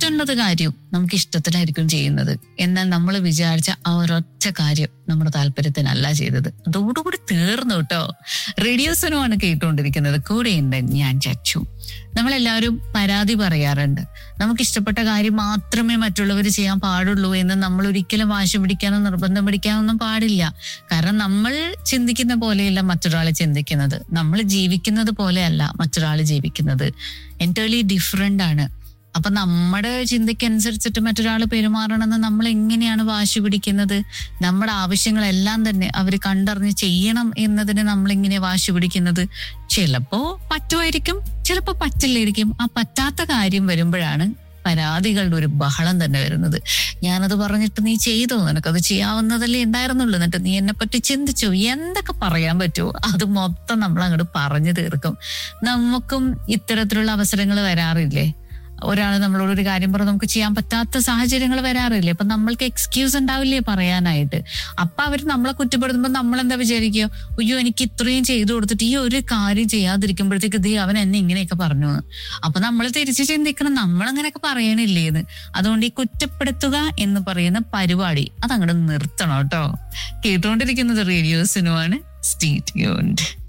മറ്റുള്ളത് കാര്യവും നമുക്ക് ഇഷ്ടത്തിനായിരിക്കും ചെയ്യുന്നത് എന്നാൽ നമ്മൾ വിചാരിച്ച ആ ഒരൊറ്റ കാര്യം നമ്മുടെ താല്പര്യത്തിനല്ല ചെയ്തത് അതോടുകൂടി തീർന്നു കേട്ടോ റേഡിയോസനുമാണ് കേട്ടുകൊണ്ടിരിക്കുന്നത് കൂടെയുണ്ട് ഞാൻ ചച്ചു നമ്മളെല്ലാവരും പരാതി പറയാറുണ്ട് നമുക്ക് ഇഷ്ടപ്പെട്ട കാര്യം മാത്രമേ മറ്റുള്ളവർ ചെയ്യാൻ പാടുള്ളൂ എന്ന് നമ്മൾ ഒരിക്കലും വാശി പിടിക്കാനോ നിർബന്ധം പിടിക്കാനൊന്നും പാടില്ല കാരണം നമ്മൾ ചിന്തിക്കുന്ന പോലെയല്ല മറ്റൊരാൾ ചിന്തിക്കുന്നത് നമ്മൾ ജീവിക്കുന്നത് പോലെയല്ല മറ്റൊരാൾ ജീവിക്കുന്നത് എൻറ്റേർലി ഡിഫറെന്റ് ആണ് അപ്പൊ നമ്മുടെ ചിന്തയ്ക്കനുസരിച്ചിട്ട് മറ്റൊരാൾ പെരുമാറണമെന്ന് നമ്മൾ എങ്ങനെയാണ് വാശി പിടിക്കുന്നത് നമ്മുടെ ആവശ്യങ്ങളെല്ലാം തന്നെ അവർ കണ്ടറിഞ്ഞ് ചെയ്യണം എന്നതിന് നമ്മൾ എങ്ങനെ വാശി പിടിക്കുന്നത് ചിലപ്പോ പറ്റുമായിരിക്കും ചിലപ്പോ പറ്റില്ലായിരിക്കും ആ പറ്റാത്ത കാര്യം വരുമ്പോഴാണ് പരാതികളുടെ ഒരു ബഹളം തന്നെ വരുന്നത് ഞാനത് പറഞ്ഞിട്ട് നീ ചെയ്തോ നിനക്കത് ചെയ്യാവുന്നതല്ലേ ഉണ്ടായിരുന്നുള്ളൂ എന്നിട്ട് നീ എന്നെ പറ്റി ചിന്തിച്ചു എന്തൊക്കെ പറയാൻ പറ്റുമോ അത് മൊത്തം നമ്മൾ അങ്ങോട്ട് പറഞ്ഞു തീർക്കും നമുക്കും ഇത്തരത്തിലുള്ള അവസരങ്ങൾ വരാറില്ലേ ഒരാൾ നമ്മളോട് ഒരു കാര്യം പറഞ്ഞ് നമുക്ക് ചെയ്യാൻ പറ്റാത്ത സാഹചര്യങ്ങൾ വരാറില്ലേ അപ്പൊ നമ്മൾക്ക് എക്സ്ക്യൂസ് ഉണ്ടാവില്ലേ പറയാനായിട്ട് അപ്പൊ അവർ നമ്മളെ കുറ്റപ്പെടുത്തുമ്പോൾ നമ്മൾ എന്താ വിചാരിക്കുക അയ്യോ എനിക്ക് ഇത്രയും ചെയ്തു കൊടുത്തിട്ട് ഈ ഒരു കാര്യം ചെയ്യാതിരിക്കുമ്പോഴത്തേക്ക് ദേ അവൻ എന്നെ ഇങ്ങനെയൊക്കെ പറഞ്ഞു എന്ന്. അപ്പൊ നമ്മൾ തിരിച്ചു ചിന്തിക്കണം നമ്മൾ അങ്ങനെയൊക്കെ പറയണില്ലേന്ന് അതുകൊണ്ട് ഈ കുറ്റപ്പെടുത്തുക എന്ന് പറയുന്ന പരിപാടി അതങ്ങോട്ട് നിർത്തണം കേട്ടോ കേട്ടുകൊണ്ടിരിക്കുന്നത് റേഡിയോ സിനുവാണ് സ്റ്റീറ്റ് യൂണ്ട്